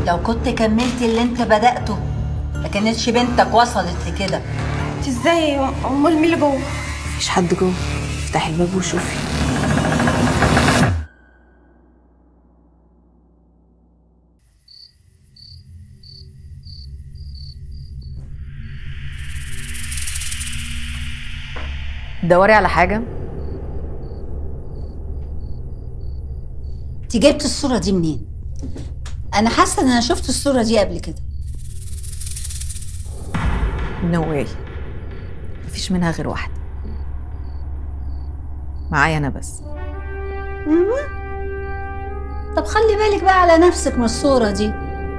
لو كنت كملت اللي انت بدأته ما كانتش بنتك وصلت لكده انت ازاي امال مين اللي جوه مفيش حد جوه افتحي الباب وشوفي دوري على حاجة انت جبت الصورة دي منين؟ انا حاسة ان انا شفت الصورة دي قبل كده نو واي مفيش منها غير واحدة معايا أنا بس طب خلي بالك بقى على نفسك من الصورة دي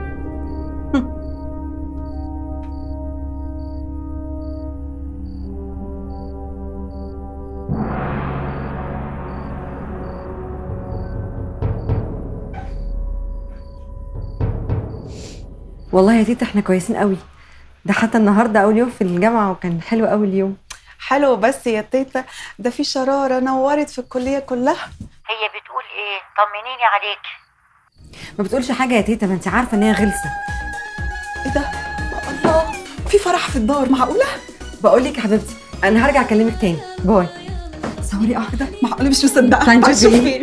والله يا تيتا احنا كويسين قوي ده حتى النهارده اول يوم في الجامعه وكان حلو قوي اليوم حلو بس يا تيتا ده في شراره نورت في الكليه كلها هي بتقول ايه طمنيني عليكي ما بتقولش حاجه يا تيتا ما انت عارفه ان هي غلسه ايه ده الله في فرح في الدار معقوله بقول لك يا حبيبتي انا هرجع اكلمك تاني باي صوري واحده معقوله مش مصدقه تعالي تعالي نشوف شوفي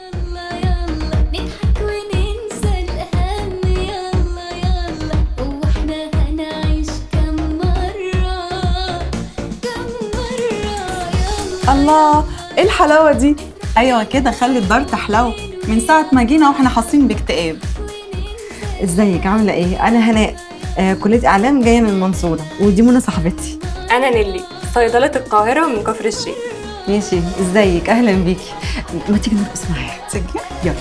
نضحك وننسى الهم يلا يلا واحنا هنعيش كم مرة كم مرة يلا الله ايه الحلاوه دي ايوه كده خلي الدار تحلو من ساعه ما جينا واحنا حاسين باكتئاب ازيك عامله ايه انا هناء آه كليه اعلام جايه من المنصوره ودي منى صاحبتي أنا نيلي صيدلة القاهرة من كفر الشيخ ماشي ازيك اهلا بيكي ما تيجي نرقص معايا تيجي يلا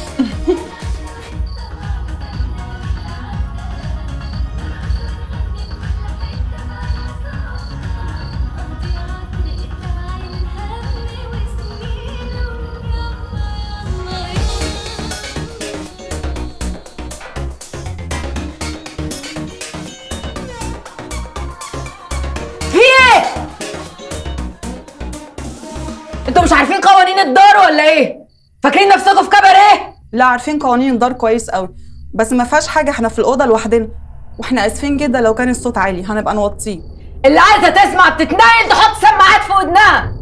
انتوا مش عارفين قوانين الدار ولا ايه؟ فاكرين نفسكم في كباريه؟ لا عارفين قوانين الدار كويس قوي بس ما فيهاش حاجه احنا في الاوضه لوحدنا واحنا اسفين جدا لو كان الصوت عالي هنبقى نوطيه اللي عايزة تسمع تتنقل تحط سماعات في ودنها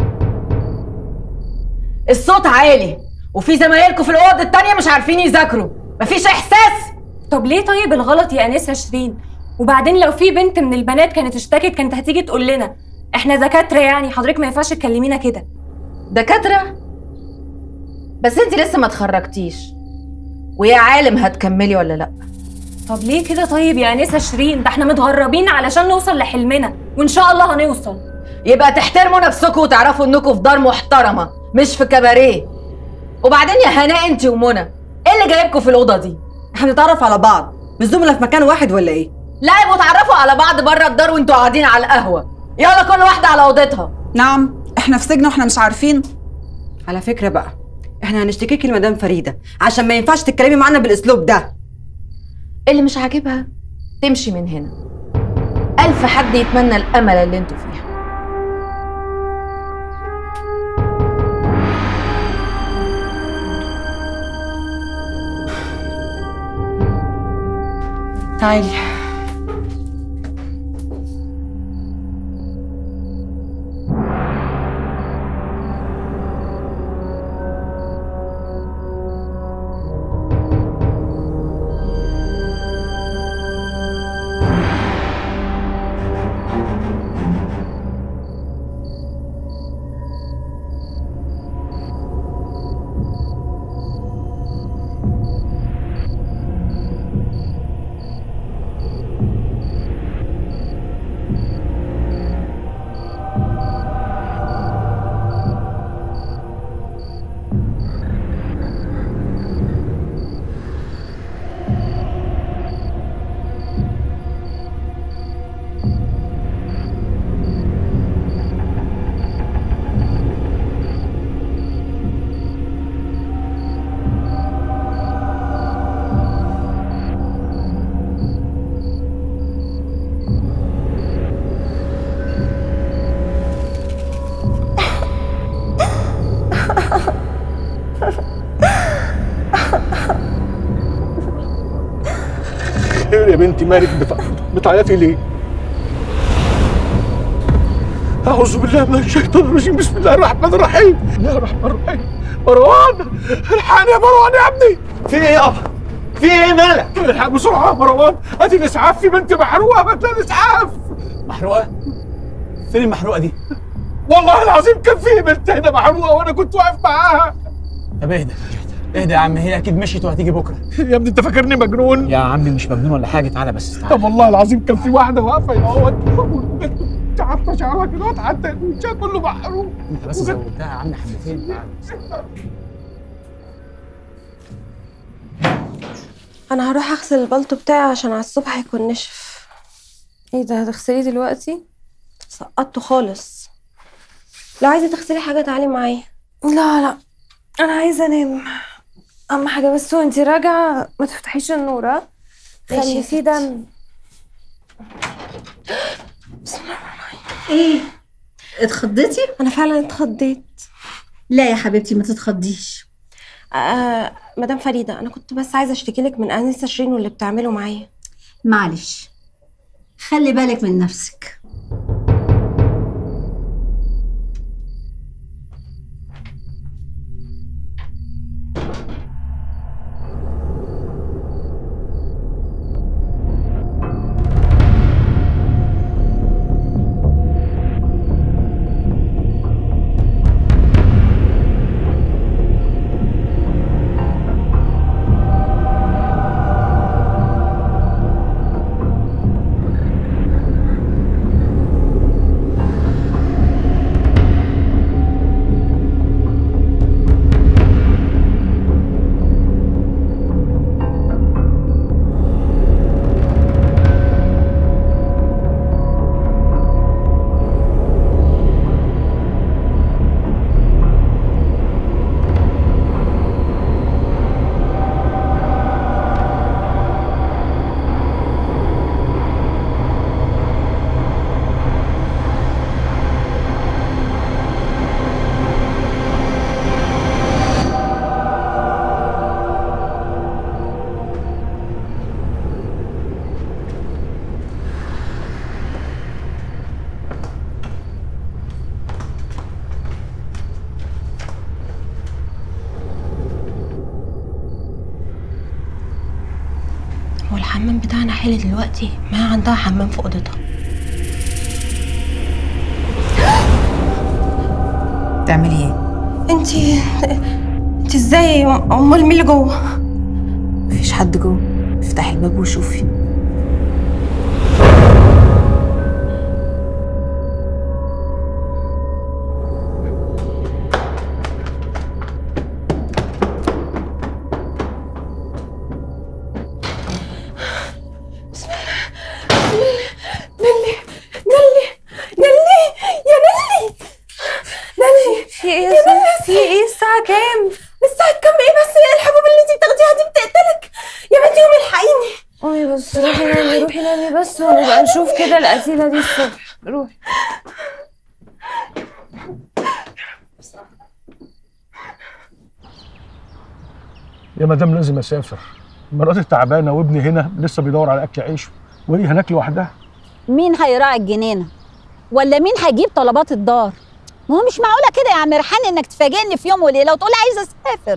الصوت عالي وفي زمايلكم في الأوض التانية مش عارفين يذاكروا مفيش إحساس طب ليه طيب الغلط يا أنسة شيرين وبعدين لو في بنت من البنات كانت اشتكت كانت هتيجي تقول لنا احنا دكاترة يعني حضرتك ما ينفعش تكلمينا كده دكاترة بس انت لسه ما اتخرجتيش ويا عالم هتكملي ولا لا طب ليه كده طيب يا أنسة شيرين ده احنا متغربين علشان نوصل لحلمنا وإن شاء الله هنوصل يبقى تحترموا نفسكم وتعرفوا انكم في دار محترمة مش في كباريه وبعدين يا هناء انت ومنى ايه اللي جايبكم في الأوضة دي؟ احنا نتعرف على بعض مش زملاء في مكان واحد ولا ايه لا يبقوا اتعرفوا على بعض بره الدار وانتوا قاعدين على القهوة يلا كل واحدة على أوضتها نعم احنا في سجن واحنا مش عارفين على فكره بقى احنا هنشتكيكي لمدام فريده عشان ما ينفعش تتكلمي معانا بالاسلوب ده اللي مش عاجبها تمشي من هنا ألف حد يتمنى الأمل اللي انتوا فيها تعالي خير يا بنتي مالك بتع- بتعيطي ليه؟ أعوذ بالله من الشيطان الرجيم بسم الله الرحمن الرحيم بسم الله الرحمن الرحيم مروان الحقني يا مروان يا ابني في ايه يابا؟ في ايه مالك؟ الحق بسرعة يا مروان هاتي الإسعاف في بنت محروقة هات لها الإسعاف محروقه؟ فين المحروقه دي؟ والله العظيم كان في بنت هنا محروقة وأنا كنت واقف معاها طب اهدى اهدى يا عم هي اكيد مشيت وهتيجي بكره يا ابني أنت فاكرني مجنون؟ يا عمي مش مجنون ولا حاجه تعالى بس تعالى طب والله العظيم كان في واحدة واقفة اهوت انت عارفة شعرها كده حتى وشها كله محروق انت بس زودتها يا عم حبتين تعالى انا هروح اغسل البلطو بتاعي عشان على الصبح هيكون نشف ايه ده هتغسليه دلوقتي سقطته خالص لو عايزه تغسلي حاجه تعالي معايا لا لا انا عايزه انام اهم حاجه بس وانتي راجعه ما تفتحيش النور ها ماشي خلي يا فيه دم ايه اتخضيتي انا فعلا اتخضيت لا يا حبيبتي ما تتخضيش آه مدام فريده انا كنت بس عايزه اشتكي لك من انسه شيرين واللي بتعمله معايا معلش خلي بالك من نفسك هو الحمام بتاعنا حلو دلوقتي ما عندها حمام في اوضتها تعملي ايه انتي انتي ازاي امال مين اللي جوه مفيش حد جوه افتحي الباب وشوفي نلي نلي نلي يا نلي نلي في ايه يا نلي في ايه الساعة كام؟ الساعة كام ايه بس الحبوب اللي انتي بتاخديها دي بتقتلك يا بنتي قومي الحقيني قومي بس روحي نامي روحي نامي بس ونبقى نشوف كده القتيلة دي الصبح روحي يا مدام لازم اسافر مراتي تعبانه وابني هنا لسه بيدور على اكل عيشه وهي هناك لوحدها مين هيراعي الجنينه ولا مين هيجيب طلبات الدار ما هو مش معقوله كده يا عم ريحان انك تفاجئني في يوم وليله وتقول عايزه اسافر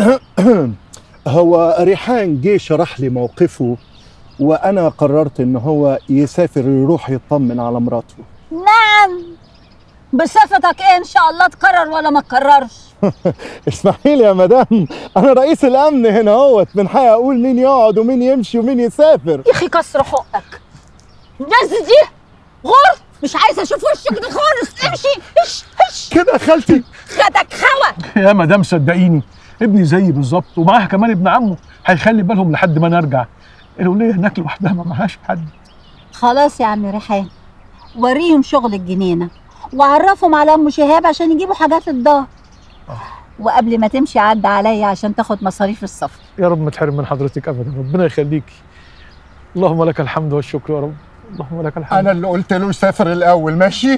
هو ريحان جه شرح لي موقفه وانا قررت ان هو يسافر يروح يطمن على مراته نعم بصفتك ايه ان شاء الله تكرر ولا ما تكررش اسمحي لي يا مدام انا رئيس الامن هنا اهوت من حقي اقول مين يقعد ومين يمشي ومين يسافر يا اخي كسر حقك الناس دي غر مش عايزه اشوف وشك ده خالص امشي اش اش كده يا خالتي خدك خوى يا مدام صدقيني ابني زيي بالظبط ومعاها كمان ابن عمه هيخلي بالهم لحد ما نرجع الوليه هناك لوحدها ما معهاش حد خلاص يا عم ريحان وريهم شغل الجنينه وعرفهم على ام شهاب عشان يجيبوا حاجات الدار وقبل ما تمشي عدى عليا عشان تاخد مصاريف السفر يا رب ما تحرم من حضرتك ابدا ربنا يخليكي اللهم لك الحمد والشكر يا رب اللهم لك الحمد انا اللي قلت له يسافر الاول ماشي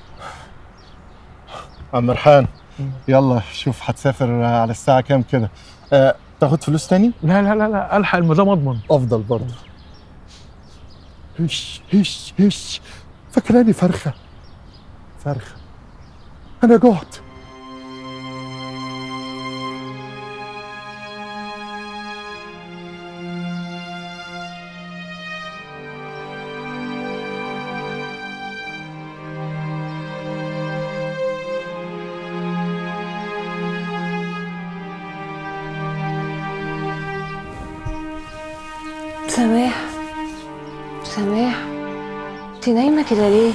عم ريحان يلا شوف هتسافر على الساعه كام كده أه تاخد فلوس تاني لا لا لا لا الحق المدام اضمن افضل برضه هش هش هش فاكراني فرخة فرخة أنا جعت سماح سماح انت نايمة كده ليه؟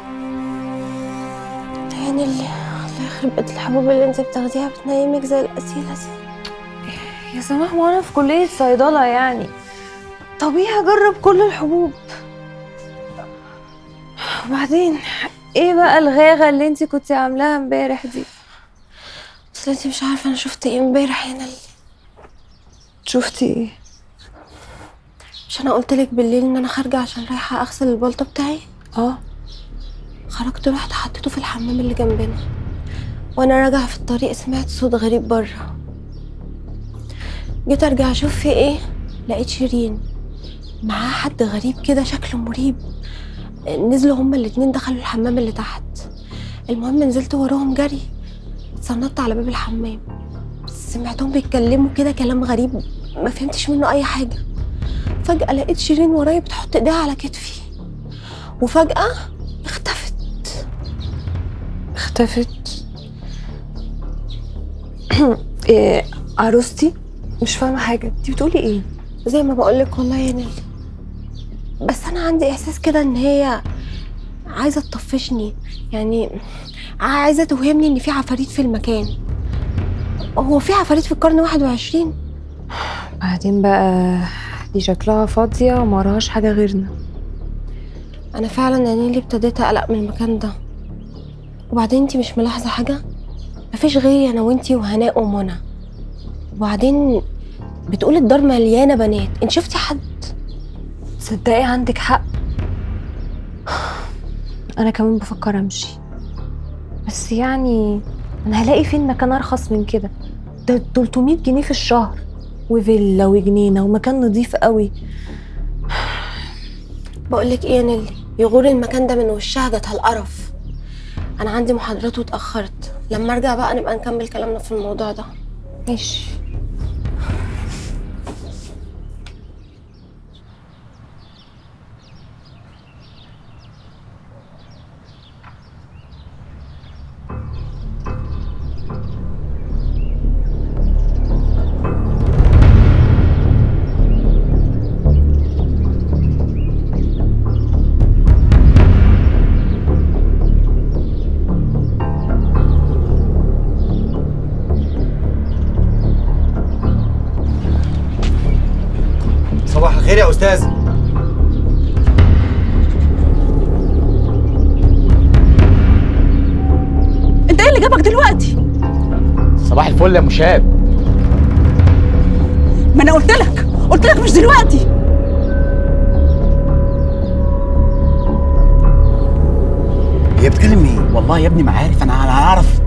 يعني اللي الله يخرب بيت الحبوب اللي انت بتاخديها بتنيمك زي القتيلة دي يا سماح وانا في كلية صيدلة يعني طبيعي اجرب كل الحبوب وبعدين ايه بقى الغاغة اللي انت كنت عاملاها امبارح دي اصل انت مش عارفة انا شفت ايه امبارح هنا شفتي ايه مش انا قلت لك بالليل ان انا خارجة عشان رايحة اغسل البلطو بتاعي اه خرجت رحت حطيته في الحمام اللي جنبنا وانا راجعة في الطريق سمعت صوت غريب بره جيت ارجع اشوف في ايه لقيت شيرين معاه حد غريب كده شكله مريب نزلوا هما الاتنين دخلوا الحمام اللي تحت المهم نزلت وراهم جري اتسندت على باب الحمام سمعتهم بيتكلموا كده كلام غريب ما فهمتش منه اي حاجه فجاه لقيت شيرين ورايا بتحط ايديها على كتفي وفجاه اختفت اختفت إيه عروستي مش فاهمة حاجة انت بتقولي ايه زي ما بقولك والله يا نيلي بس انا عندي احساس كده ان هي عايزه تطفشني يعني عايزه توهمني ان في عفاريت في المكان هو في عفاريت في القرن 21 بعدين بقى دي شكلها فاضية ومراهاش حاجة غيرنا انا فعلا يا نيلي ابتديت اقلق من المكان ده وبعدين انتي مش ملاحظه حاجه مفيش غيري انا وانتي وهناء ومنى وبعدين بتقول الدار مليانه بنات انت شفتي حد تصدقي عندك حق انا كمان بفكر امشي بس يعني انا هلاقي فين مكان ارخص من كده ده 300 جنيه في الشهر وفيلا وجنينه ومكان نظيف قوي بقولك ايه يا نيلي يغور المكان ده من وشها جت القرف انا عندي محاضرات واتاخرت لما ارجع بقى نبقى نكمل كلامنا في الموضوع ده ماشي صباح الخير يا استاذ انت ايه اللي جابك دلوقتي صباح الفل يا مشاب ما انا قلت لك قلت لك مش دلوقتي هي بتكلم مين والله يا ابني ما عارف انا انا اعرف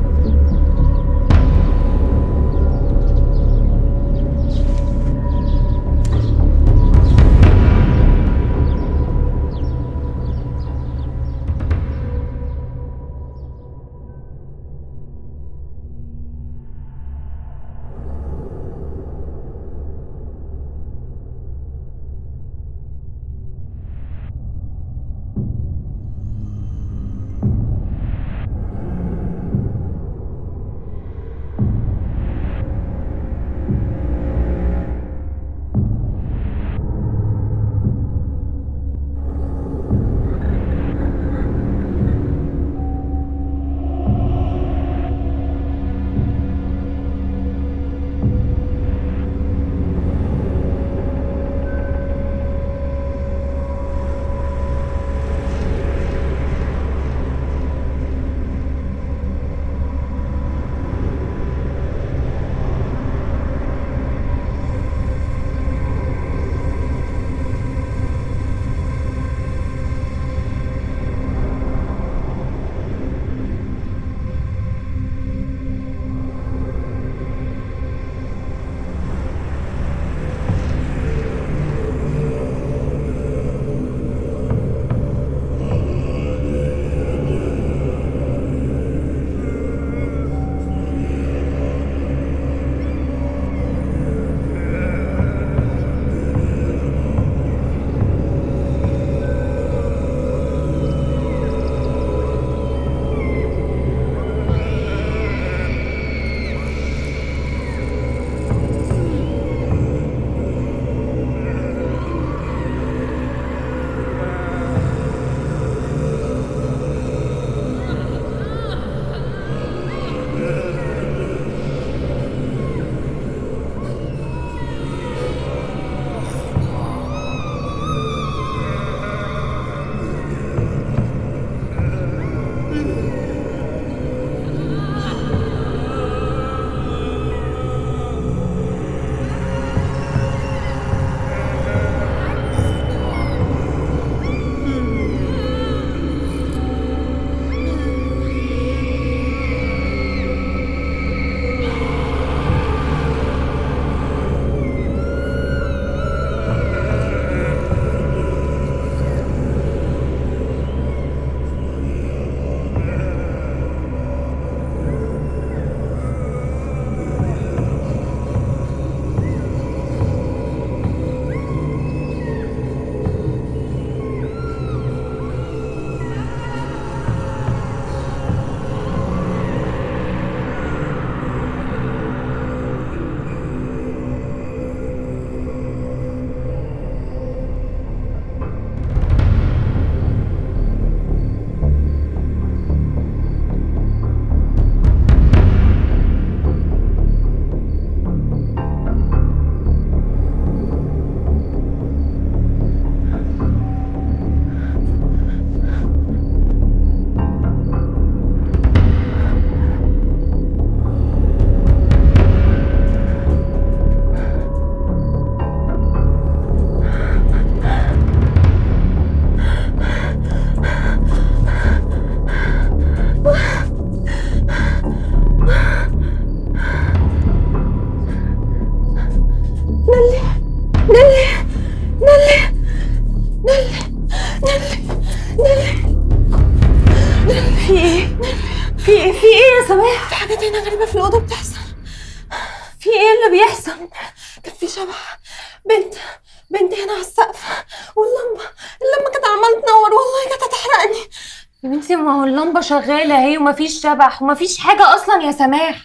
نيلي نيلي نيلي نيلي نيلي في ايه؟ في ايه في ايه يا سماح؟ في حاجات هنا غريبة في الأوضة بتحصل في ايه اللي بيحصل؟ كان في شبح بنت بنت هنا على السقف واللمبة اللمبة كانت عمالة تنور والله كانت هتحرقني يا بنتي ما هو اللمبه شغاله اهي ومفيش شبح ومفيش حاجه اصلا يا سماح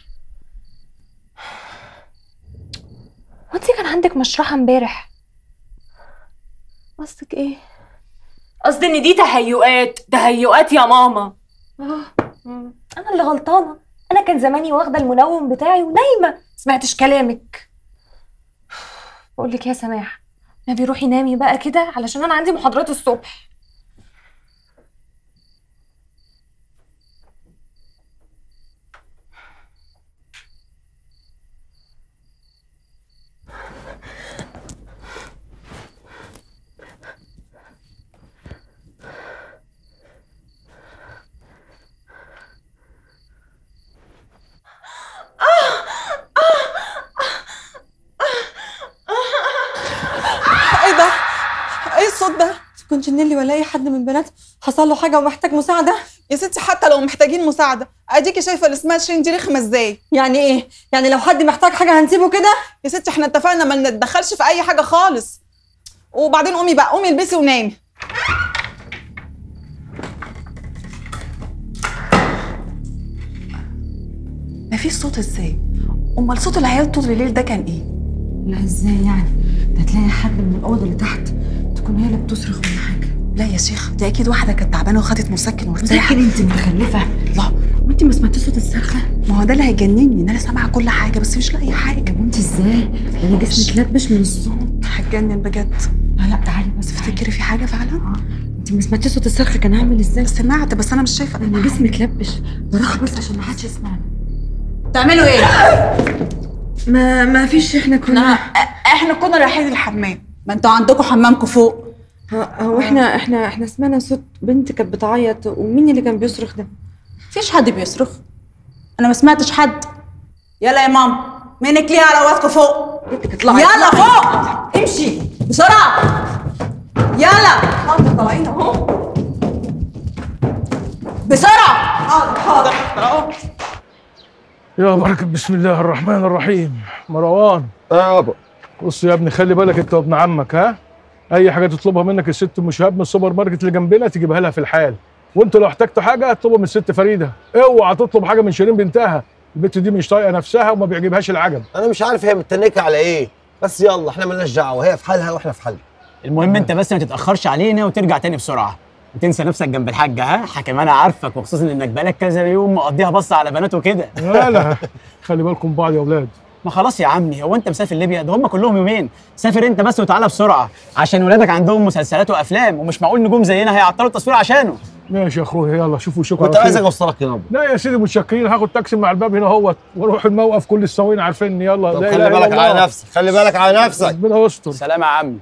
وانت كان عندك مشرحه امبارح قصدك ايه؟ قصدي ان دي تهيؤات تهيؤات يا ماما اه انا اللي غلطانه انا كان زماني واخده المنوم بتاعي ونايمه سمعتش كلامك بقول لك يا سماح نبي روحي نامي بقى كده علشان انا عندي محاضرات الصبح ايه ده؟ ايه الصوت ده؟ تكونش نيلي ولا اي حد من بنات حصل له حاجه ومحتاج مساعده يا ستي حتى لو محتاجين مساعده اديكي شايفه اللي اسمها شيرين دي رخمه ازاي يعني ايه يعني لو حد محتاج حاجه هنسيبه كده يا ستي احنا اتفقنا ما نتدخلش في اي حاجه خالص وبعدين قومي بقى قومي البسي ونامي مفيش صوت ازاي امال صوت العيال طول الليل ده كان ايه لا ازاي يعني ده تلاقي حد من الاوضه اللي تحت تكون هي اللي بتصرخ ولا حاجه لا يا شيخ دي اكيد واحده كانت تعبانه وخدت مسكن وارتاحت مسكن انت متخلفه لا وانت ما سمعتيش صوت الصرخه ما هو ده اللي هيجنني ان انا سامعه كل حاجه بس مش لاقي حاجه وانت ازاي ده انا جسمي اتلبش من الصوت هتجنن بجد لا لا تعالي بس تفتكري في حاجه فعلا انت ما سمعتيش صوت الصرخه كان عامل ازاي سمعت بس انا مش شايفه انا جسمي اتلبش بروح بس عشان ما حدش يسمعني تعملوا ايه ما ما فيش احنا كنا احنا كنا رايحين الحمام ما انتوا عندكم حمامكم فوق هو احنا احنا احنا سمعنا صوت بنت كانت بتعيط ومين اللي كان بيصرخ ده مفيش حد بيصرخ انا ما سمعتش حد يلا يا ماما منك ليها على واسكم فوق اطلعي يلا فوق امشي بسرعه يلا حاضر طالعين اهو بسرعه حاضر حاضر اهو يا بركة بسم الله الرحمن الرحيم مروان يابا بص يا ابني خلي بالك انت وابن عمك ها اي حاجه تطلبها منك الست ام شهاب من السوبر ماركت اللي جنبنا تجيبها لها في الحال وانتوا لو احتجتوا حاجه اطلبوا من الست فريده اوعى تطلب حاجه من شيرين بنتها البنت دي مش طايقه نفسها وما بيعجبهاش العجب انا مش عارف هي متنكه على ايه بس يلا احنا مالناش دعوه هي في حالها واحنا في حالنا المهم انت بس ما تتاخرش علينا وترجع تاني بسرعه وتنسى نفسك جنب الحاجه ها حكم انا عارفك وخصوصا انك بقالك كذا يوم مقضيها بص على بنات وكده لا لا خلي بالكم بعض يا اولاد ما خلاص يا عمي هو انت مسافر ليبيا ده هم كلهم يومين سافر انت بس وتعالى بسرعه عشان ولادك عندهم مسلسلات وافلام ومش معقول نجوم زينا هيعطلوا التصوير عشانه ماشي يا اخويا يلا شوفوا شكرا كنت عايزك اوصلك يا بابا لا يا سيدي متشكرين هاخد تاكسي مع الباب هنا اهوت واروح الموقف كل السواقين عارفيني يلا طب لا خلي إله إلا بالك على الله. نفسك خلي بالك على نفسك ربنا يستر سلام يا عمي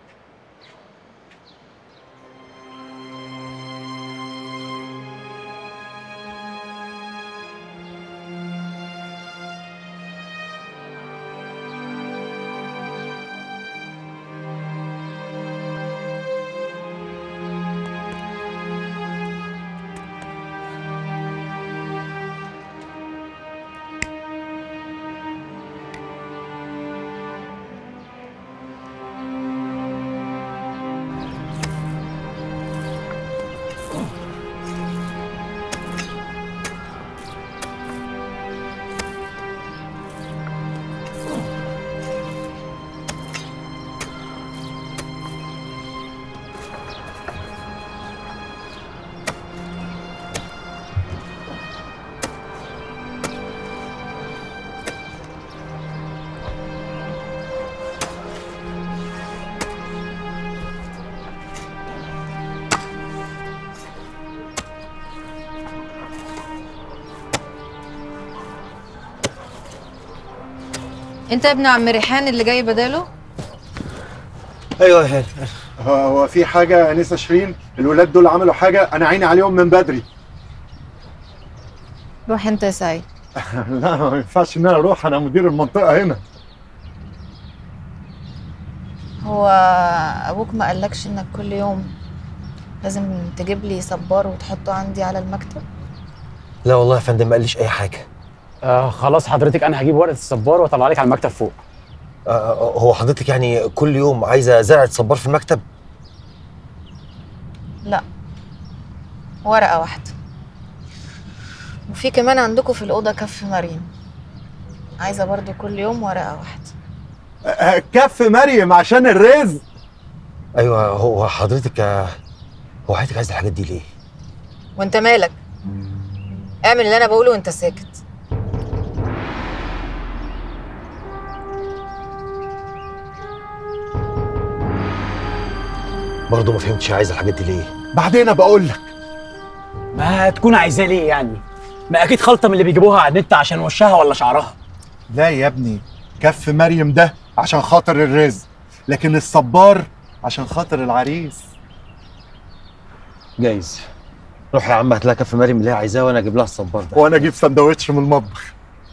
انت ابن عم ريحان اللي جاي بداله ايوه يا هاني هو في حاجه يا انسه شيرين الولاد دول عملوا حاجه انا عيني عليهم من بدري روح انت يا سعيد لا ما ينفعش ان انا اروح انا مدير المنطقه هنا هو ابوك ما قالكش انك كل يوم لازم تجيب لي صبار وتحطه عندي على المكتب لا والله يا فندم ما قاليش اي حاجه آه خلاص حضرتك انا هجيب ورقه الصبار واطلع لك على المكتب فوق آه هو حضرتك يعني كل يوم عايزه زرعه صبار في المكتب لا ورقه واحده وفي كمان عندكم في الاوضه كف مريم عايزه برضو كل يوم ورقه واحده آه، كف مريم عشان الرزق ايوه هو حضرتك آه، هو حضرتك عايز الحاجات دي ليه وانت مالك اعمل اللي انا بقوله وانت ساكت برضه ما فهمتش عايز الحاجات دي ليه بعدين بقول لك ما تكون عايزاه ليه يعني ما اكيد خلطه من اللي بيجيبوها على النت عشان وشها ولا شعرها لا يا ابني كف مريم ده عشان خاطر الرزق لكن الصبار عشان خاطر العريس جايز روح يا عم هات لها كف مريم اللي هي عايزاه وانا اجيب لها الصبار ده وانا اجيب سندوتش من المطبخ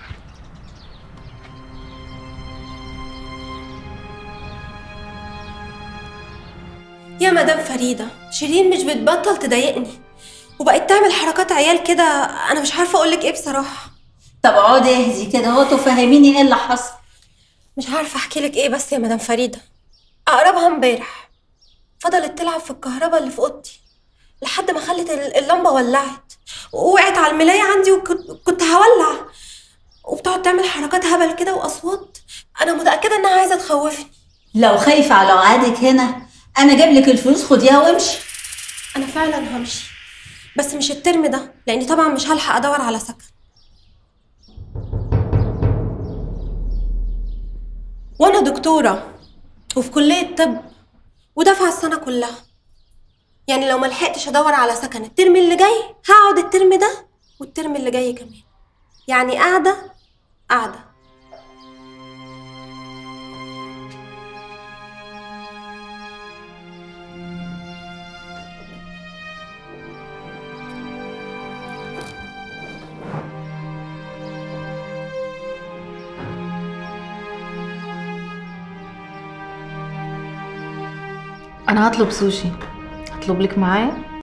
يا مدام فريدة شيرين مش بتبطل تضايقني وبقت تعمل حركات عيال كده انا مش عارفة اقولك ايه بصراحة طب اقعدي اهدي كده اهو تفهميني ايه اللي حصل مش عارفة احكي لك ايه بس يا مدام فريدة اقربها امبارح فضلت تلعب في الكهرباء اللي في اوضتي لحد ما خلت ال- اللمبة ولعت وقعت على الملاية عندي وكنت كنت هولع وبتقعد تعمل حركات هبل كده واصوات انا متأكدة انها عايزة تخوفني لو خايفة على وعدك هنا انا جايب لك الفلوس خديها وامشي انا فعلا همشي بس مش الترم ده لاني طبعا مش هلحق ادور على سكن وانا دكتوره وفي كليه طب ودافعه السنه كلها يعني لو ما لحقتش ادور على سكن الترم اللي جاي هقعد الترم ده والترم اللي جاي كمان يعني قاعده قاعده انا هطلب سوشي هطلب لك معايا